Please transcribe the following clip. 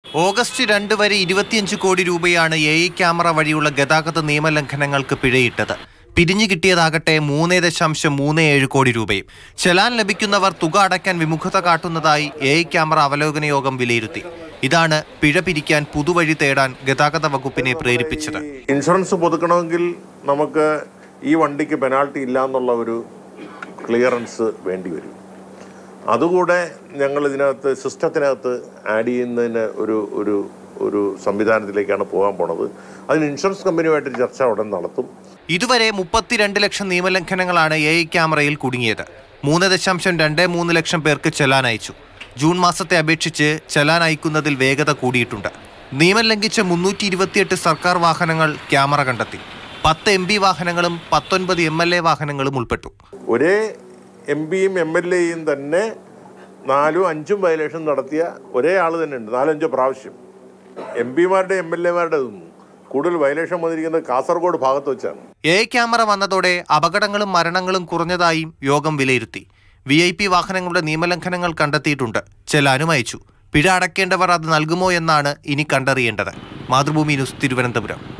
August രണ്ട് വരെ ഇരുപത്തിയഞ്ച് കോടി രൂപയാണ് എ ഐ ക്യാമറ വഴിയുള്ള ഗതാഗത നിയമലംഘനങ്ങൾക്ക് പിഴയിട്ടത് പിരിഞ്ഞു കിട്ടിയതാകട്ടെ മൂന്ന് ദശാംശം മൂന്ന് ഏഴ് കോടി രൂപയും ചെലാൻ ലഭിക്കുന്നവർ തുക അടയ്ക്കാൻ വിമുഖത കാട്ടുന്നതായി എ ഐ ക്യാമറ അവലോകന യോഗം വിലയിരുത്തി ഇതാണ് പിഴ പിരിക്കാൻ പുതുവഴി തേടാൻ ഗതാഗത വകുപ്പിനെ പ്രേരിപ്പിച്ചത് ഇൻഷുറൻസ് പുതുക്കണമെങ്കിൽ നമുക്ക് ഈ വണ്ടിക്ക് പെനാൾട്ടി ഇല്ല എന്നുള്ള ഒരു ക്ലിയറൻസ് വേണ്ടി വരും അതുകൂടെ ഞങ്ങൾ ഇതിനകത്ത് സിസ്റ്റത്തിനകത്ത് ആഡ് ചെയ്യുന്നതിന് ഒരു ഒരു ഒരു സംവിധാനത്തിലേക്കാണ് പോകാൻ പോണത് അതിന് ഇൻഷുറൻസ് കമ്പനിയുമായിട്ട് ചർച്ച ഉടൻ നടത്തും ഇതുവരെ മുപ്പത്തിരണ്ട് ലക്ഷം നിയമലംഘനങ്ങളാണ് എ ഐ ക്യാമറയിൽ കുടുങ്ങിയത് മൂന്ന് ദശാംശം രണ്ട് മൂന്ന് ലക്ഷം പേർക്ക് ചെലാൻ അയച്ചു ജൂൺ മാസത്തെ അപേക്ഷിച്ച് ചെലാൻ അയക്കുന്നതിൽ വേഗത കൂടിയിട്ടുണ്ട് നിയമം ലംഘിച്ച മുന്നൂറ്റി ഇരുപത്തിയെട്ട് സർക്കാർ വാഹനങ്ങൾ ക്യാമറ കണ്ടെത്തി പത്ത് എം പി വാഹനങ്ങളും പത്തൊൻപത് എം എൽ എ വാഹനങ്ങളും ഉൾപ്പെട്ടു ഒരേ എം പിയും എം എൽ എയും തന്നെ നാലും അഞ്ചും വയലേഷൻ നടത്തിയ ഒരേ ആൾ തന്നെ ഉണ്ട് നാലഞ്ചോ പ്രാവശ്യം എം പിമാരുടെ എം എൽ എമാരുടെ കൂടുതൽ വയലേഷൻ വന്നിരിക്കുന്നത് കാസർഗോഡ് ഭാഗത്ത് വെച്ചാണ് എ ഐ ക്യാമറ വന്നതോടെ അപകടങ്ങളും മരണങ്ങളും കുറഞ്ഞതായും യോഗം വിലയിരുത്തി വി ഐ പി വാഹനങ്ങളുടെ നിയമലംഘനങ്ങൾ കണ്ടെത്തിയിട്ടുണ്ട് ചെലാനും അയച്ചു പിഴ അടയ്ക്കേണ്ടവർ അത് നൽകുമോ എന്നാണ് ഇനി കണ്ടറിയേണ്ടത് മാതൃഭൂമി ന്യൂസ് തിരുവനന്തപുരം